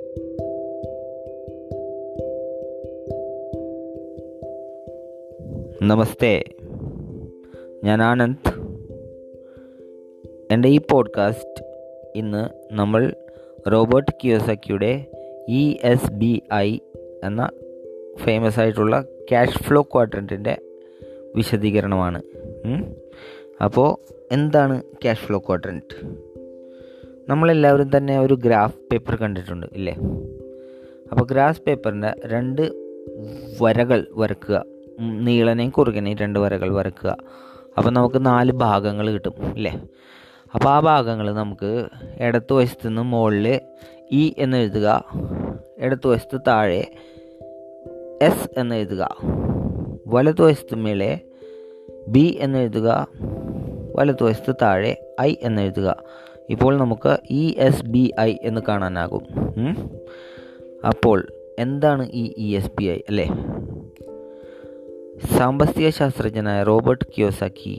നമസ്തേ ഞാൻ ആനന്ദ് എൻ്റെ ഈ പോഡ്കാസ്റ്റ് ഇന്ന് നമ്മൾ റോബർട്ട് കിയോസക്കിയുടെ ഇ എസ് ബി ഐ എന്ന ഫേമസ് ആയിട്ടുള്ള ക്യാഷ് ഫ്ലോ ക്വാഡ്രൻറ്റിൻ്റെ വിശദീകരണമാണ് അപ്പോൾ എന്താണ് ക്യാഷ് ഫ്ലോ ക്വാഡ്രൻറ്റ് നമ്മളെല്ലാവരും തന്നെ ഒരു ഗ്രാഫ് പേപ്പർ കണ്ടിട്ടുണ്ട് ഇല്ലേ അപ്പോൾ ഗ്രാഫ് പേപ്പറിൻ്റെ രണ്ട് വരകൾ വരക്കുക നീളനെയും കുറുകനെയും രണ്ട് വരകൾ വരക്കുക അപ്പോൾ നമുക്ക് നാല് ഭാഗങ്ങൾ കിട്ടും ഇല്ലേ അപ്പോൾ ആ ഭാഗങ്ങൾ നമുക്ക് ഇടത്ത് വശത്ത് നിന്ന് മുകളിൽ ഇ എന്ന് എഴുതുക ഇടത്ത് വശത്ത് താഴെ എസ് എന്ന് എഴുതുക വലതുവശത്ത് മേലെ ബി എന്ന് എഴുതുക വലതുവശത്ത് താഴെ ഐ എന്ന് എഴുതുക ഇപ്പോൾ നമുക്ക് ഇ എസ് ബി ഐ എന്ന് കാണാനാകും അപ്പോൾ എന്താണ് ഈ ഇ എസ് ബി ഐ അല്ലേ സാമ്പത്തിക ശാസ്ത്രജ്ഞനായ റോബർട്ട് കിയോസാക്കി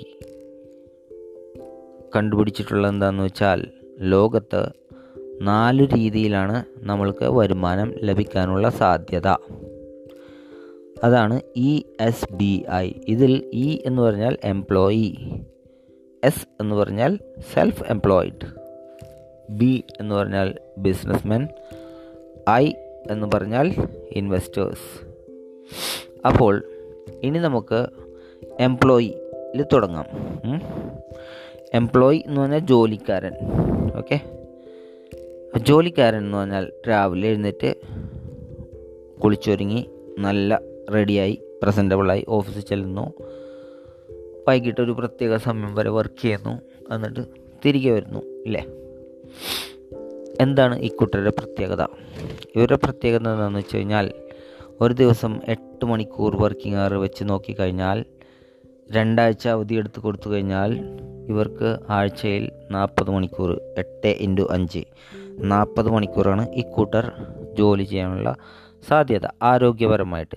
കണ്ടുപിടിച്ചിട്ടുള്ളത് എന്താണെന്ന് വെച്ചാൽ ലോകത്ത് നാല് രീതിയിലാണ് നമ്മൾക്ക് വരുമാനം ലഭിക്കാനുള്ള സാധ്യത അതാണ് ഇ എസ് ബി ഐ ഇതിൽ ഇ എന്ന് പറഞ്ഞാൽ എംപ്ലോയി എസ് എന്ന് പറഞ്ഞാൽ സെൽഫ് എംപ്ലോയിഡ് ബി എന്ന് പറഞ്ഞാൽ ബിസിനസ്മെൻ ഐ എന്ന് പറഞ്ഞാൽ ഇൻവെസ്റ്റേഴ്സ് അപ്പോൾ ഇനി നമുക്ക് എംപ്ലോയിയിൽ തുടങ്ങാം എംപ്ലോയി എന്ന് പറഞ്ഞാൽ ജോലിക്കാരൻ ഓക്കെ ജോലിക്കാരൻ എന്ന് പറഞ്ഞാൽ രാവിലെ എഴുന്നേറ്റ് കുളിച്ചൊരുങ്ങി നല്ല റെഡിയായി പ്രസൻറ്റബിളായി ഓഫീസിൽ ചെല്ലുന്നു വൈകിട്ട് ഒരു പ്രത്യേക സമയം വരെ വർക്ക് ചെയ്യുന്നു എന്നിട്ട് തിരികെ വരുന്നു ഇല്ലേ എന്താണ് ഈ കുട്ടിയുടെ പ്രത്യേകത ഇവരുടെ പ്രത്യേകത എന്താണെന്ന് വെച്ച് കഴിഞ്ഞാൽ ഒരു ദിവസം എട്ട് മണിക്കൂർ വർക്കിംഗ് അവർ വെച്ച് നോക്കിക്കഴിഞ്ഞാൽ രണ്ടാഴ്ച അവധി എടുത്ത് കൊടുത്തു കഴിഞ്ഞാൽ ഇവർക്ക് ആഴ്ചയിൽ നാൽപ്പത് മണിക്കൂർ എട്ട് ഇൻറ്റു അഞ്ച് നാൽപ്പത് മണിക്കൂറാണ് ഈ കൂട്ടർ ജോലി ചെയ്യാനുള്ള സാധ്യത ആരോഗ്യപരമായിട്ട്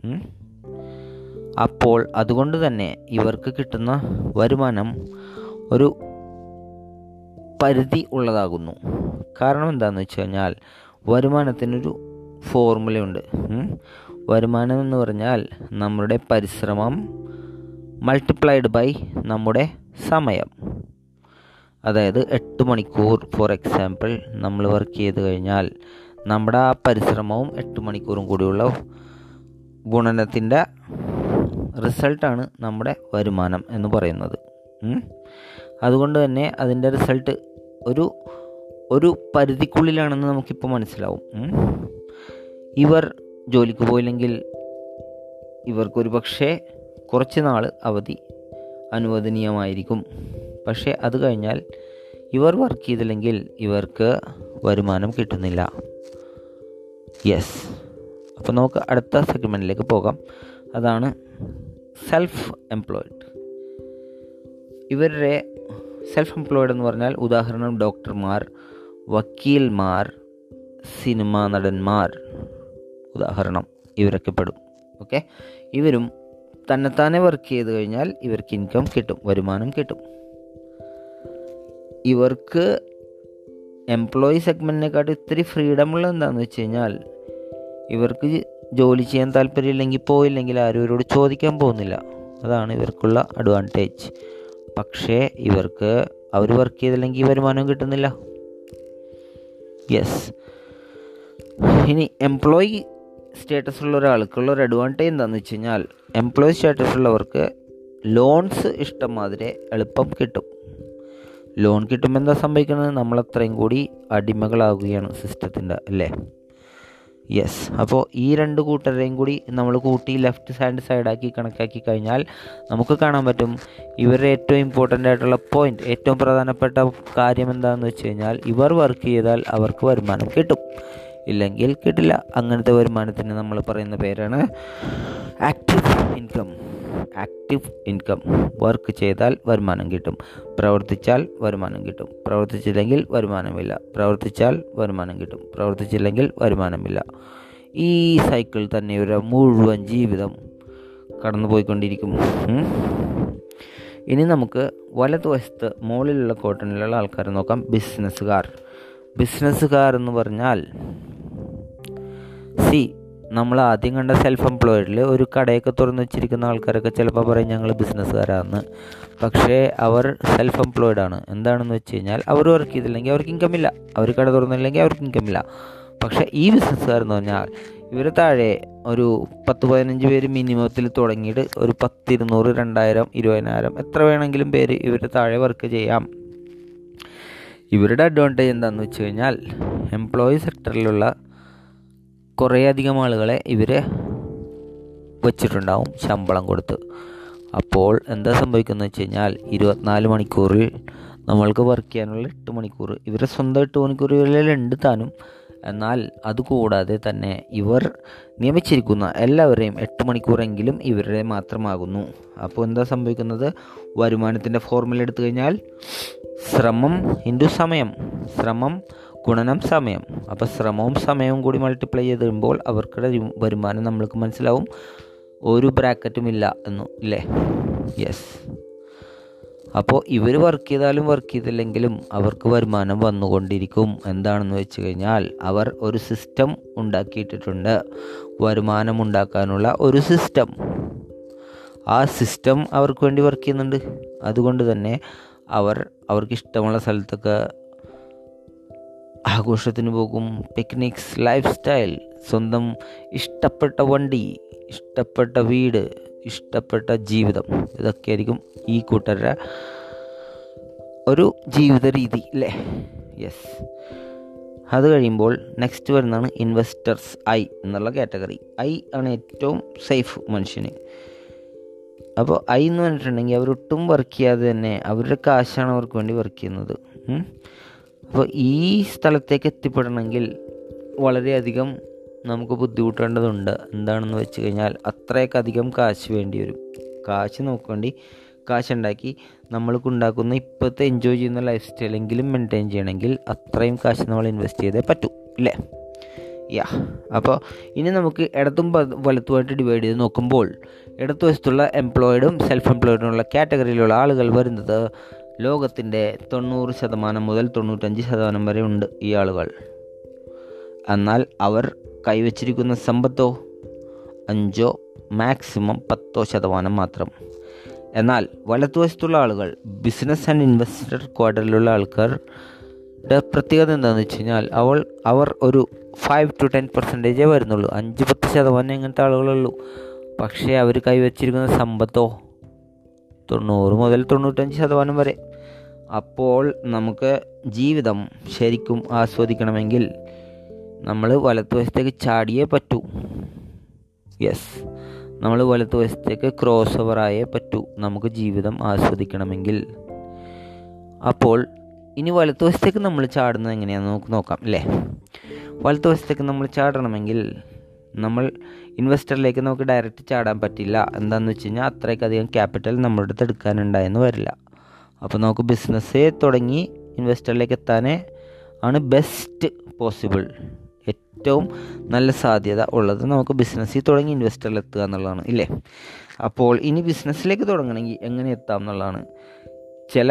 അപ്പോൾ അതുകൊണ്ട് തന്നെ ഇവർക്ക് കിട്ടുന്ന വരുമാനം ഒരു പരിധി ഉള്ളതാകുന്നു കാരണം എന്താണെന്ന് വെച്ച് കഴിഞ്ഞാൽ വരുമാനത്തിനൊരു ഫോർമുലയുണ്ട് വരുമാനം എന്ന് പറഞ്ഞാൽ നമ്മുടെ പരിശ്രമം മൾട്ടിപ്ലൈഡ് ബൈ നമ്മുടെ സമയം അതായത് എട്ട് മണിക്കൂർ ഫോർ എക്സാമ്പിൾ നമ്മൾ വർക്ക് ചെയ്ത് കഴിഞ്ഞാൽ നമ്മുടെ ആ പരിശ്രമവും എട്ട് മണിക്കൂറും കൂടിയുള്ള ഗുണനത്തിൻ്റെ റിസൾട്ടാണ് നമ്മുടെ വരുമാനം എന്ന് പറയുന്നത് അതുകൊണ്ട് തന്നെ അതിൻ്റെ റിസൾട്ട് ഒരു ഒരു പരിധിക്കുള്ളിലാണെന്ന് നമുക്കിപ്പോൾ മനസ്സിലാവും ഇവർ ജോലിക്ക് പോയില്ലെങ്കിൽ ഇവർക്കൊരു പക്ഷേ കുറച്ച് നാൾ അവധി അനുവദനീയമായിരിക്കും പക്ഷേ അത് കഴിഞ്ഞാൽ ഇവർ വർക്ക് ചെയ്തില്ലെങ്കിൽ ഇവർക്ക് വരുമാനം കിട്ടുന്നില്ല യെസ് അപ്പോൾ നമുക്ക് അടുത്ത സെഗ്മെൻറ്റിലേക്ക് പോകാം അതാണ് സെൽഫ് എംപ്ലോയിഡ് ഇവരുടെ സെൽഫ് എംപ്ലോയിഡ് എന്ന് പറഞ്ഞാൽ ഉദാഹരണം ഡോക്ടർമാർ വക്കീൽമാർ സിനിമാ നടന്മാർ ഉദാഹരണം ഇവരൊക്കെ പെടും ഓക്കെ ഇവരും തന്നെത്താനെ വർക്ക് ചെയ്ത് കഴിഞ്ഞാൽ ഇവർക്ക് ഇൻകം കിട്ടും വരുമാനം കിട്ടും ഇവർക്ക് എംപ്ലോയി സെഗ്മെൻറ്റിനെക്കാട്ടും ഇത്തിരി ഫ്രീഡം ഉള്ള എന്താണെന്ന് വെച്ച് കഴിഞ്ഞാൽ ഇവർക്ക് ജോലി ചെയ്യാൻ താല്പര്യമില്ലെങ്കിൽ പോയില്ലെങ്കിൽ ആരും ഇവരോട് ചോദിക്കാൻ പോകുന്നില്ല അതാണ് ഇവർക്കുള്ള അഡ്വാൻറ്റേജ് പക്ഷേ ഇവർക്ക് അവർ വർക്ക് ചെയ്തില്ലെങ്കിൽ വരുമാനം കിട്ടുന്നില്ല യെസ് ഇനി എംപ്ലോയി സ്റ്റേറ്റസ് ഉള്ള ഒരാൾക്കുള്ള ഒരു അഡ്വാൻറ്റേജ് എന്താണെന്ന് വെച്ച് കഴിഞ്ഞാൽ എംപ്ലോയി സ്റ്റാറ്റസ് ഉള്ളവർക്ക് ലോൺസ് ഇഷ്ടംമാതിരി എളുപ്പം കിട്ടും ലോൺ കിട്ടുമ്പോൾ എന്താ സംഭവിക്കുന്നത് നമ്മളത്രയും കൂടി അടിമകളാവുകയാണ് സിസ്റ്റത്തിൻ്റെ അല്ലേ യെസ് അപ്പോൾ ഈ രണ്ട് കൂട്ടരെയും കൂടി നമ്മൾ കൂട്ടി ലെഫ്റ്റ് ഹാൻഡ് സൈഡാക്കി കണക്കാക്കി കഴിഞ്ഞാൽ നമുക്ക് കാണാൻ പറ്റും ഇവരുടെ ഏറ്റവും ഇമ്പോർട്ടൻ്റ് ആയിട്ടുള്ള പോയിന്റ് ഏറ്റവും പ്രധാനപ്പെട്ട കാര്യം എന്താണെന്ന് വെച്ച് കഴിഞ്ഞാൽ ഇവർ വർക്ക് ചെയ്താൽ അവർക്ക് വരുമാനം കിട്ടും ഇല്ലെങ്കിൽ കിട്ടില്ല അങ്ങനത്തെ വരുമാനത്തിന് നമ്മൾ പറയുന്ന പേരാണ് active income active income work ചെയ്താൽ വരുമാനം കിട്ടും പ്രവർത്തിച്ചാൽ വരുമാനം കിട്ടും പ്രവർത്തിച്ചില്ലെങ്കിൽ വരുമാനമില്ല പ്രവർത്തിച്ചാൽ വരുമാനം കിട്ടും പ്രവർത്തിച്ചില്ലെങ്കിൽ വരുമാനമില്ല ഈ സൈക്കിൾ തന്നെ ഇവരുടെ മുഴുവൻ ജീവിതം കടന്നു പോയിക്കൊണ്ടിരിക്കും ഇനി നമുക്ക് വലതുവശത്ത് മുകളിലുള്ള കോട്ടണിലുള്ള ആൾക്കാരെ നോക്കാം ബിസിനസ്സുകാർ ബിസിനസ്സുകാർ എന്ന് പറഞ്ഞാൽ സി നമ്മൾ ആദ്യം കണ്ട സെൽഫ് എംപ്ലോയിഡിൽ ഒരു കടയൊക്കെ തുറന്നു വെച്ചിരിക്കുന്ന ആൾക്കാരൊക്കെ ചിലപ്പോൾ പറയും ഞങ്ങൾ ബിസിനസ്സുകാരാണെന്ന് പക്ഷേ അവർ സെൽഫ് എംപ്ലോയിഡ് ആണ് എന്താണെന്ന് വെച്ച് കഴിഞ്ഞാൽ അവർ വർക്ക് ചെയ്തില്ലെങ്കിൽ അവർക്ക് ഇൻകം ഇല്ല അവർ കട തുറന്നില്ലെങ്കിൽ അവർക്ക് ഇൻകം ഇല്ല പക്ഷേ ഈ ബിസിനസ്സുകാർ എന്ന് പറഞ്ഞാൽ ഇവർ താഴെ ഒരു പത്ത് പതിനഞ്ച് പേര് മിനിമത്തിൽ തുടങ്ങിയിട്ട് ഒരു പത്തിരുന്നൂറ് രണ്ടായിരം ഇരുപതിനായിരം എത്ര വേണമെങ്കിലും പേര് ഇവർ താഴെ വർക്ക് ചെയ്യാം ഇവരുടെ അഡ്വാൻറ്റേജ് എന്താണെന്ന് വെച്ച് കഴിഞ്ഞാൽ എംപ്ലോയി സെക്ടറിലുള്ള കുറേയധികം ആളുകളെ ഇവർ വച്ചിട്ടുണ്ടാവും ശമ്പളം കൊടുത്ത് അപ്പോൾ എന്താ സംഭവിക്കുന്നത് വെച്ച് കഴിഞ്ഞാൽ ഇരുപത്തിനാല് മണിക്കൂറിൽ നമ്മൾക്ക് വർക്ക് ചെയ്യാനുള്ള എട്ട് മണിക്കൂർ ഇവരെ സ്വന്തം എട്ട് മണിക്കൂർ ഇവരിലുണ്ട് താനും എന്നാൽ അതുകൂടാതെ തന്നെ ഇവർ നിയമിച്ചിരിക്കുന്ന എല്ലാവരെയും എട്ട് മണിക്കൂറെങ്കിലും ഇവരുടെ മാത്രമാകുന്നു അപ്പോൾ എന്താ സംഭവിക്കുന്നത് വരുമാനത്തിൻ്റെ ഫോർമുല എടുത്തു കഴിഞ്ഞാൽ ശ്രമം ഇൻറ്റു സമയം ശ്രമം ഗുണനം സമയം അപ്പോൾ ശ്രമവും സമയവും കൂടി മൾട്ടിപ്ലൈ ചെയ്ത് കഴിയുമ്പോൾ അവർക്കുടെ വരുമാനം നമ്മൾക്ക് മനസ്സിലാവും ഒരു ബ്രാക്കറ്റും ഇല്ല എന്നു ഇല്ലേ യെസ് അപ്പോൾ ഇവർ വർക്ക് ചെയ്താലും വർക്ക് ചെയ്തില്ലെങ്കിലും അവർക്ക് വരുമാനം വന്നുകൊണ്ടിരിക്കും എന്താണെന്ന് വെച്ച് കഴിഞ്ഞാൽ അവർ ഒരു സിസ്റ്റം ഉണ്ടാക്കിയിട്ടിട്ടുണ്ട് വരുമാനം ഉണ്ടാക്കാനുള്ള ഒരു സിസ്റ്റം ആ സിസ്റ്റം അവർക്ക് വേണ്ടി വർക്ക് ചെയ്യുന്നുണ്ട് അതുകൊണ്ട് തന്നെ അവർ അവർക്ക് ഇഷ്ടമുള്ള സ്ഥലത്തൊക്കെ ആഘോഷത്തിന് പോകും പിക്നിക്സ് ലൈഫ് സ്റ്റൈൽ സ്വന്തം ഇഷ്ടപ്പെട്ട വണ്ടി ഇഷ്ടപ്പെട്ട വീട് ഇഷ്ടപ്പെട്ട ജീവിതം ഇതൊക്കെയായിരിക്കും ഈ കൂട്ടരുടെ ഒരു ജീവിത രീതി അല്ലേ യെസ് അത് കഴിയുമ്പോൾ നെക്സ്റ്റ് വരുന്നതാണ് ഇൻവെസ്റ്റേഴ്സ് ഐ എന്നുള്ള കാറ്റഗറി ഐ ആണ് ഏറ്റവും സേഫ് മനുഷ്യന് അപ്പോൾ ഐ എന്ന് പറഞ്ഞിട്ടുണ്ടെങ്കിൽ അവരൊട്ടും വർക്ക് ചെയ്യാതെ തന്നെ അവരുടെ കാശാണ് അവർക്ക് വേണ്ടി വർക്ക് ചെയ്യുന്നത് അപ്പോൾ ഈ സ്ഥലത്തേക്ക് എത്തിപ്പെടണമെങ്കിൽ വളരെയധികം നമുക്ക് ബുദ്ധിമുട്ടേണ്ടതുണ്ട് എന്താണെന്ന് വെച്ച് കഴിഞ്ഞാൽ അത്രയൊക്കെ അധികം കാശ് വേണ്ടി വരും കാശ് നമുക്ക് വേണ്ടി കാശുണ്ടാക്കി നമ്മൾക്ക് ഉണ്ടാക്കുന്ന ഇപ്പോഴത്തെ എൻജോയ് ചെയ്യുന്ന ലൈഫ് സ്റ്റൈലെങ്കിലും മെയിൻറ്റെയിൻ ചെയ്യണമെങ്കിൽ അത്രയും കാശ് നമ്മൾ ഇൻവെസ്റ്റ് ചെയ്തേ പറ്റൂ ഇല്ലേ യാ അപ്പോൾ ഇനി നമുക്ക് ഇടത്തും വലത്തുമായിട്ട് ഡിവൈഡ് ചെയ്ത് നോക്കുമ്പോൾ ഇടത്തു വശത്തുള്ള എംപ്ലോയിഡും സെൽഫ് എംപ്ലോയിഡുമുള്ള കാറ്റഗറിയിലുള്ള ആളുകൾ വരുന്നത് ലോകത്തിൻ്റെ തൊണ്ണൂറ് ശതമാനം മുതൽ തൊണ്ണൂറ്റഞ്ച് ശതമാനം വരെ ഉണ്ട് ഈ ആളുകൾ എന്നാൽ അവർ കൈവച്ചിരിക്കുന്ന സമ്പത്തോ അഞ്ചോ മാക്സിമം പത്തോ ശതമാനം മാത്രം എന്നാൽ വലത്തുവശത്തുള്ള ആളുകൾ ബിസിനസ് ആൻഡ് ഇൻവെസ്റ്റർ ക്വാർട്ടറിലുള്ള ആൾക്കാരുടെ പ്രത്യേകത എന്താണെന്ന് വെച്ച് കഴിഞ്ഞാൽ അവൾ അവർ ഒരു ഫൈവ് ടു ടെൻ പെർസെൻറ്റേജേ വരുന്നുള്ളൂ അഞ്ച് പത്ത് ശതമാനം ഇങ്ങനത്തെ ആളുകളുള്ളൂ പക്ഷേ അവർ കൈവച്ചിരിക്കുന്ന സമ്പത്തോ തൊണ്ണൂറ് മുതൽ തൊണ്ണൂറ്റഞ്ച് ശതമാനം വരെ അപ്പോൾ നമുക്ക് ജീവിതം ശരിക്കും ആസ്വദിക്കണമെങ്കിൽ നമ്മൾ വലത്തുവശത്തേക്ക് ചാടിയേ പറ്റൂ യെസ് നമ്മൾ വലത്തുവശത്തേക്ക് ക്രോസ് ഓവറായേ പറ്റൂ നമുക്ക് ജീവിതം ആസ്വദിക്കണമെങ്കിൽ അപ്പോൾ ഇനി വലത്തുവശത്തേക്ക് നമ്മൾ ചാടുന്നത് എങ്ങനെയാണെന്ന് നമുക്ക് നോക്കാം അല്ലേ വലത്തുവശത്തേക്ക് നമ്മൾ ചാടണമെങ്കിൽ നമ്മൾ ഇൻവെസ്റ്ററിലേക്ക് നമുക്ക് ഡയറക്റ്റ് ചാടാൻ പറ്റില്ല എന്താണെന്ന് വെച്ച് കഴിഞ്ഞാൽ അത്രയ്ക്കധികം ക്യാപിറ്റൽ നമ്മുടെ അടുത്ത് എടുക്കാനുണ്ടായെന്ന് വരില്ല അപ്പോൾ നമുക്ക് ബിസിനസ്സേ തുടങ്ങി ഇൻവെസ്റ്ററിലേക്ക് എത്താനേ ആണ് ബെസ്റ്റ് പോസിബിൾ ഏറ്റവും നല്ല സാധ്യത ഉള്ളത് നമുക്ക് ബിസിനസ്സിൽ തുടങ്ങി ഇൻവെസ്റ്ററിൽ എത്തുക എന്നുള്ളതാണ് ഇല്ലേ അപ്പോൾ ഇനി ബിസിനസ്സിലേക്ക് തുടങ്ങണമെങ്കിൽ എങ്ങനെ എത്താം എന്നുള്ളതാണ് ചില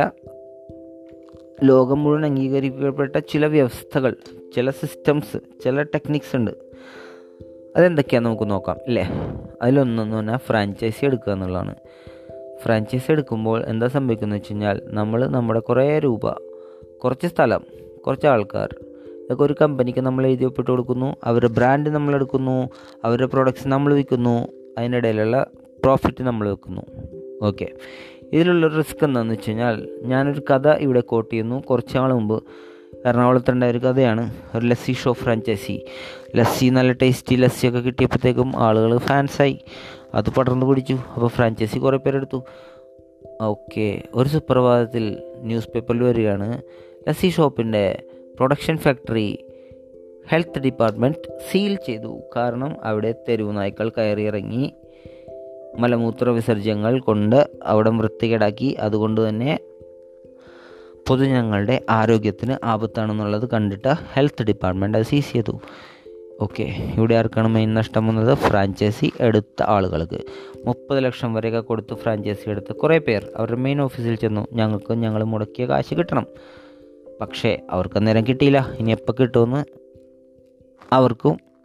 ലോകം മുഴുവൻ അംഗീകരിക്കപ്പെട്ട ചില വ്യവസ്ഥകൾ ചില സിസ്റ്റംസ് ചില ടെക്നിക്സ് ഉണ്ട് അതെന്തൊക്കെയാണെന്ന് നമുക്ക് നോക്കാം അല്ലേ അതിലൊന്നെന്ന് പറഞ്ഞാൽ ഫ്രാഞ്ചൈസി എടുക്കുക എന്നുള്ളതാണ് ഫ്രാഞ്ചൈസി എടുക്കുമ്പോൾ എന്താ സംഭവിക്കുന്നത് വെച്ച് കഴിഞ്ഞാൽ നമ്മൾ നമ്മുടെ കുറേ രൂപ കുറച്ച് സ്ഥലം കുറച്ച് ആൾക്കാർ ഇതൊക്കെ ഒരു കമ്പനിക്ക് നമ്മൾ എഴുതി ഒപ്പിട്ട് കൊടുക്കുന്നു അവരുടെ ബ്രാൻഡ് നമ്മൾ എടുക്കുന്നു അവരുടെ പ്രോഡക്റ്റ്സ് നമ്മൾ വിൽക്കുന്നു അതിൻ്റെ ഇടയിലുള്ള പ്രോഫിറ്റ് നമ്മൾ വെക്കുന്നു ഓക്കെ ഇതിലുള്ള റിസ്ക് എന്താണെന്ന് വെച്ച് കഴിഞ്ഞാൽ ഞാനൊരു കഥ ഇവിടെ കോട്ട് ചെയ്യുന്നു കുറച്ച് നാൾ മുമ്പ് എറണാകുളത്തുണ്ടായ ഒരു കഥയാണ് ഒരു ലസ്സി ഷോ ഫ്രാഞ്ചൈസി ലസ്സി നല്ല ടേസ്റ്റി ലസ്സിയൊക്കെ കിട്ടിയപ്പോഴത്തേക്കും ആളുകൾ ഫാൻസായി അത് പടർന്നു പിടിച്ചു അപ്പോൾ ഫ്രാഞ്ചൈസി കുറേ പേരെടുത്തു ഓക്കെ ഒരു സുപ്രഭാതത്തിൽ ന്യൂസ് പേപ്പറിൽ വരികയാണ് ലസ്സി ഷോപ്പിൻ്റെ production factory health department seal ചെയ്തു കാരണം അവിടെ തെരുവ് നായ്ക്കൾ കയറിയിറങ്ങി മലമൂത്ര വിസർജ്യങ്ങൾ കൊണ്ട് അവിടെ വൃത്തികേടാക്കി അതുകൊണ്ട് തന്നെ പൊതുജനങ്ങളുടെ ആരോഗ്യത്തിന് ആപത്താണെന്നുള്ളത് കണ്ടിട്ട് ഹെൽത്ത് ഡിപ്പാർട്ട്മെൻറ്റ് അത് സീസ് ചെയ്തു ഓക്കെ ഇവിടെ ആർക്കാണ് മെയിൻ നഷ്ടം വന്നത് ഫ്രാഞ്ചൈസി എടുത്ത ആളുകൾക്ക് മുപ്പത് ലക്ഷം വരെയൊക്കെ കൊടുത്ത് ഫ്രാഞ്ചൈസി എടുത്ത് കുറേ പേർ അവരുടെ മെയിൻ ഓഫീസിൽ ചെന്നു ഞങ്ങൾക്ക് ഞങ്ങൾ മുടക്കിയ കാശ് കിട്ടണം പക്ഷേ അവർക്ക് അന്നേരം കിട്ടിയില്ല ഇനി എപ്പോൾ കിട്ടുമെന്ന് അവർക്കും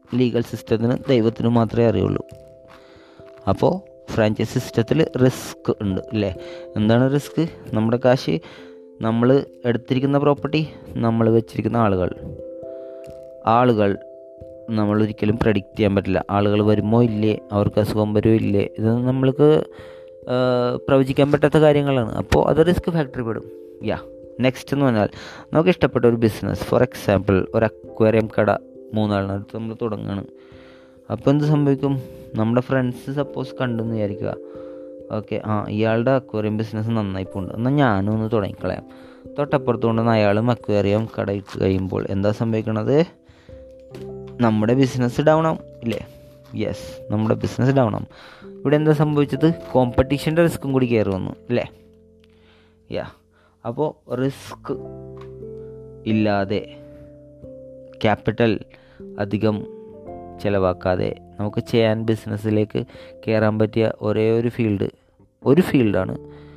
ലീഗൽ സിസ്റ്റത്തിന് ദൈവത്തിന് മാത്രമേ അറിയുള്ളൂ അപ്പോൾ ഫ്രാഞ്ചൈസ് സിസ്റ്റത്തിൽ റിസ്ക് ഉണ്ട് അല്ലേ എന്താണ് റിസ്ക് നമ്മുടെ കാശ് നമ്മൾ എടുത്തിരിക്കുന്ന പ്രോപ്പർട്ടി നമ്മൾ വെച്ചിരിക്കുന്ന ആളുകൾ ആളുകൾ നമ്മൾ ഒരിക്കലും പ്രഡിക്റ്റ് ചെയ്യാൻ പറ്റില്ല ആളുകൾ വരുമോ ഇല്ലേ അവർക്ക് അസുഖം വരുമോ ഇല്ലേ ഇത് നമ്മൾക്ക് പ്രവചിക്കാൻ പറ്റാത്ത കാര്യങ്ങളാണ് അപ്പോൾ അത് റിസ്ക് ഫാക്ടറി പെടും യാ നെക്സ്റ്റ് എന്ന് പറഞ്ഞാൽ നമുക്ക് ഇഷ്ടപ്പെട്ട ഒരു ബിസിനസ് ഫോർ എക്സാമ്പിൾ ഒരു അക്വേറിയം കട മൂന്നാളിനടുത്ത് നമ്മൾ തുടങ്ങുകയാണ് അപ്പോൾ എന്ത് സംഭവിക്കും നമ്മുടെ ഫ്രണ്ട്സ് സപ്പോസ് കണ്ടെന്ന് വിചാരിക്കുക ഓക്കെ ആ ഇയാളുടെ അക്വേറിയം ബിസിനസ് നന്നായി പോകുന്നുണ്ട് എന്നാൽ ഞാനും ഒന്ന് തുടങ്ങിക്കളയാം തൊട്ടപ്പുറത്ത് കൊണ്ടുവന്ന് അയാളും അക്വേറിയം കട ഇട്ട് കഴിയുമ്പോൾ എന്താ സംഭവിക്കണത് നമ്മുടെ ബിസിനസ് ഡൗൺ ആവും ഇല്ലേ യെസ് നമ്മുടെ ബിസിനസ് ഡൗൺ ആവും ഇവിടെ എന്താ സംഭവിച്ചത് കോമ്പറ്റീഷൻ്റെ റിസ്ക്കും കൂടി കയറി വന്നു അല്ലേ യാ അപ്പോൾ റിസ്ക് ഇല്ലാതെ ക്യാപിറ്റൽ അധികം ചിലവാക്കാതെ നമുക്ക് ചെയ്യാൻ ബിസിനസ്സിലേക്ക് കയറാൻ പറ്റിയ ഒരേ ഒരു ഫീൽഡ് ഒരു ഫീൽഡാണ്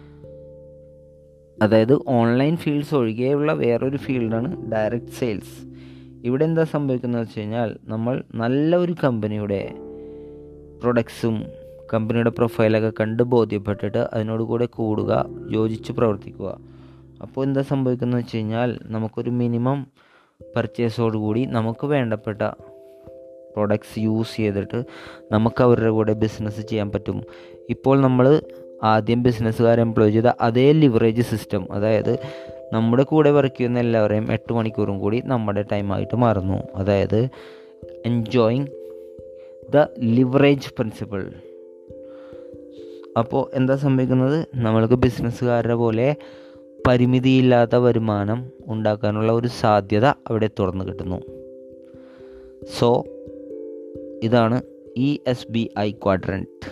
അതായത് ഓൺലൈൻ ഫീൽഡ്സ് ഒഴികെയുള്ള വേറൊരു ഫീൽഡാണ് ഡയറക്റ്റ് സെയിൽസ് ഇവിടെ എന്താ സംഭവിക്കുന്നത് വെച്ച് കഴിഞ്ഞാൽ നമ്മൾ നല്ല ഒരു കമ്പനിയുടെ പ്രൊഡക്ട്സും കമ്പനിയുടെ പ്രൊഫൈലൊക്കെ കണ്ട് ബോധ്യപ്പെട്ടിട്ട് അതിനോട് കൂടെ കൂടുക യോജിച്ച് പ്രവർത്തിക്കുക അപ്പോൾ എന്താ സംഭവിക്കുന്നത് വെച്ച് കഴിഞ്ഞാൽ നമുക്കൊരു മിനിമം പർച്ചേസോടുകൂടി നമുക്ക് വേണ്ടപ്പെട്ട പ്രൊഡക്ട്സ് യൂസ് ചെയ്തിട്ട് നമുക്ക് അവരുടെ കൂടെ ബിസിനസ് ചെയ്യാൻ പറ്റും ഇപ്പോൾ നമ്മൾ ആദ്യം ബിസിനസ്സുകാർ എംപ്ലോയ് ചെയ്ത അതേ ലിവറേജ് സിസ്റ്റം അതായത് നമ്മുടെ കൂടെ വർക്ക് ചെയ്യുന്ന എല്ലാവരെയും എട്ട് മണിക്കൂറും കൂടി നമ്മുടെ ടൈമായിട്ട് മാറുന്നു അതായത് എൻജോയിങ് ദ ലിവറേജ് പ്രിൻസിപ്പിൾ അപ്പോൾ എന്താ സംഭവിക്കുന്നത് നമ്മൾക്ക് ബിസിനസ്സുകാരുടെ പോലെ പരിമിതിയില്ലാത്ത വരുമാനം ഉണ്ടാക്കാനുള്ള ഒരു സാധ്യത അവിടെ തുറന്നു കിട്ടുന്നു സോ ഇതാണ് E S B I quadrant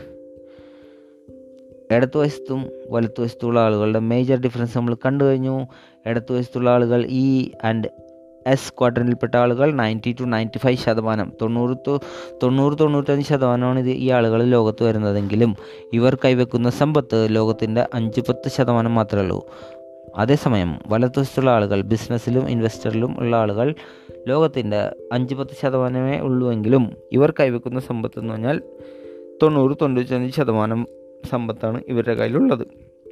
ഇടത്ത് വശത്തും വലത്ത് വശത്തുള്ള ആളുകളുടെ മേജർ ഡിഫറൻസ് നമ്മൾ കണ്ടു കഴിഞ്ഞു ഇടത്ത് വശത്തുള്ള ആളുകൾ ഇ ആൻഡ് എസ് ക്വാഡ്രൻറ്റിൽപ്പെട്ട ആളുകൾ നയൻറ്റി ടു നയൻറ്റി ഫൈവ് ശതമാനം തൊണ്ണൂറ് തൊണ്ണൂറ് തൊണ്ണൂറ്റഞ്ച് ശതമാനമാണ് ഇത് ഈ ആളുകൾ ലോകത്ത് വരുന്നതെങ്കിലും ഇവർ കൈവെക്കുന്ന സമ്പത്ത് ലോകത്തിൻ്റെ അഞ്ച് പത്ത് ശതമാനം മാത്രമേ ഉള്ളൂ അതേസമയം വലത്തുവശത്തുള്ള ആളുകൾ ബിസിനസ്സിലും ഇൻവെസ്റ്ററിലും ഉള്ള ആളുകൾ ലോകത്തിൻ്റെ അഞ്ച് പത്ത് ശതമാനമേ ഉള്ളുവെങ്കിലും ഇവർ കൈവെക്കുന്ന സമ്പത്ത് എന്ന് പറഞ്ഞാൽ തൊണ്ണൂറ് തൊണ്ണൂറ്റഞ്ച് ശതമാനം സമ്പത്താണ് ഇവരുടെ കയ്യിലുള്ളത്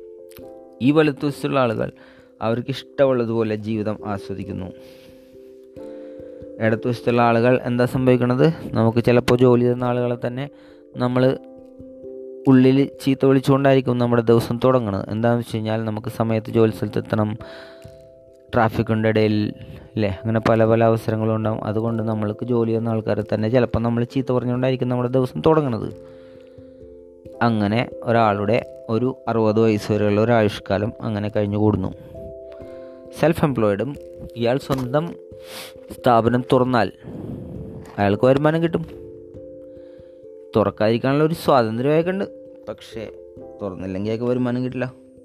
ഈ വലത്തുവശത്തുള്ള ആളുകൾ അവർക്ക് ഇഷ്ടമുള്ളതുപോലെ ജീവിതം ആസ്വദിക്കുന്നു ഇടത്തുവശത്തുള്ള ആളുകൾ എന്താ സംഭവിക്കുന്നത് നമുക്ക് ചിലപ്പോൾ ജോലി ചെയ്യുന്ന ആളുകളെ തന്നെ നമ്മൾ ഉള്ളിൽ ചീത്ത വിളിച്ചുകൊണ്ടായിരിക്കും നമ്മുടെ ദിവസം തുടങ്ങുന്നത് എന്താണെന്ന് വെച്ച് കഴിഞ്ഞാൽ നമുക്ക് സമയത്ത് ജോലി സ്ഥലത്ത് എത്തണം ട്രാഫിക്കിൻ്റെ ഇടയിൽ അല്ലേ അങ്ങനെ പല പല അവസരങ്ങളും ഉണ്ടാകും അതുകൊണ്ട് നമ്മൾക്ക് ജോലി ചെയ്യുന്ന ആൾക്കാരെ തന്നെ ചിലപ്പോൾ നമ്മൾ ചീത്ത പറഞ്ഞുകൊണ്ടായിരിക്കും നമ്മുടെ ദിവസം തുടങ്ങുന്നത് അങ്ങനെ ഒരാളുടെ ഒരു അറുപത് വയസ്സ് വരെയുള്ള ഒരു ആയുഷ്കാലം അങ്ങനെ കഴിഞ്ഞു കൂടുന്നു സെൽഫ് എംപ്ലോയിഡും ഇയാൾ സ്വന്തം സ്ഥാപനം തുറന്നാൽ അയാൾക്ക് വരുമാനം കിട്ടും തുറക്കാതിരിക്കാനുള്ള ഒരു സ്വാതന്ത്ര്യമൊക്കെ ഉണ്ട് പക്ഷേ തുറന്നില്ലെങ്കിൽ അയാൾക്ക് വരുമാനം കിട്ടില്ല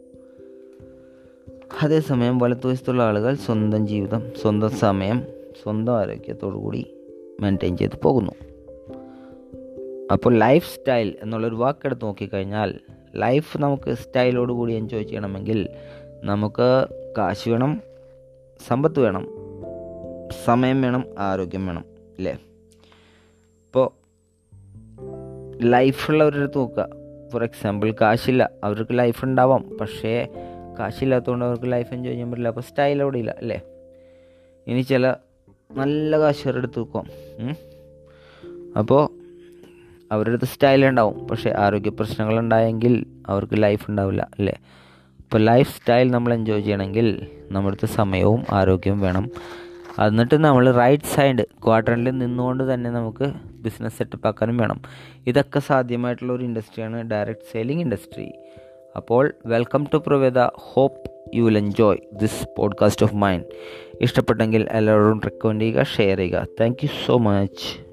അതേസമയം വലത്തുവശത്തുള്ള ആളുകൾ സ്വന്തം ജീവിതം സ്വന്തം സമയം സ്വന്തം ആരോഗ്യത്തോടു കൂടി മെയിൻറ്റെയിൻ ചെയ്ത് പോകുന്നു അപ്പോൾ ലൈഫ് സ്റ്റൈൽ എന്നുള്ളൊരു വാക്കെടുത്ത് നോക്കിക്കഴിഞ്ഞാൽ ലൈഫ് നമുക്ക് സ്റ്റൈലോട് കൂടി എൻജോയ് ചെയ്യണമെങ്കിൽ നമുക്ക് കാശ് വേണം സമ്പത്ത് വേണം സമയം വേണം ആരോഗ്യം വേണം അല്ലേ ഇപ്പോൾ ലൈഫുള്ളവരുടെ നോക്കുക ഫോർ എക്സാമ്പിൾ കാശില്ല അവർക്ക് ലൈഫ് ഉണ്ടാവാം പക്ഷേ കാശില്ലാത്തതുകൊണ്ട് അവർക്ക് ലൈഫ് എൻജോയ് ചെയ്യാൻ പറ്റില്ല അപ്പോൾ സ്റ്റൈൽ അവിടെ ഇല്ല അല്ലേ ഇനി ചില നല്ല കാശുകാരുടെ അടുത്ത് നോക്കാം അപ്പോൾ അവരുടെ അടുത്ത് സ്റ്റൈൽ ഉണ്ടാവും പക്ഷേ ആരോഗ്യ പ്രശ്നങ്ങൾ ഉണ്ടായെങ്കിൽ അവർക്ക് ലൈഫ് ഉണ്ടാവില്ല അല്ലേ അപ്പോൾ ലൈഫ് സ്റ്റൈൽ നമ്മൾ എൻജോയ് ചെയ്യണമെങ്കിൽ നമ്മുടെ അടുത്ത് സമയവും ആരോഗ്യവും വേണം എന്നിട്ട് നമ്മൾ റൈറ്റ് സൈഡ് ക്വാർട്ടറിൽ നിന്നുകൊണ്ട് തന്നെ നമുക്ക് ബിസിനസ് സെറ്റപ്പ് ആക്കാനും വേണം ഇതൊക്കെ സാധ്യമായിട്ടുള്ള ഒരു ഇൻഡസ്ട്രിയാണ് ഡയറക്റ്റ് സെയിലിംഗ് ഇൻഡസ്ട്രി അപ്പോൾ welcome to Proveda hope you will enjoy this podcast of mind ഇഷ്ടപ്പെട്ടെങ്കിൽ എല്ലാവരോടും റെക്കമെൻഡ് ചെയ്യുക ഷെയർ ചെയ്യുക താങ്ക് യു സോ മച്ച്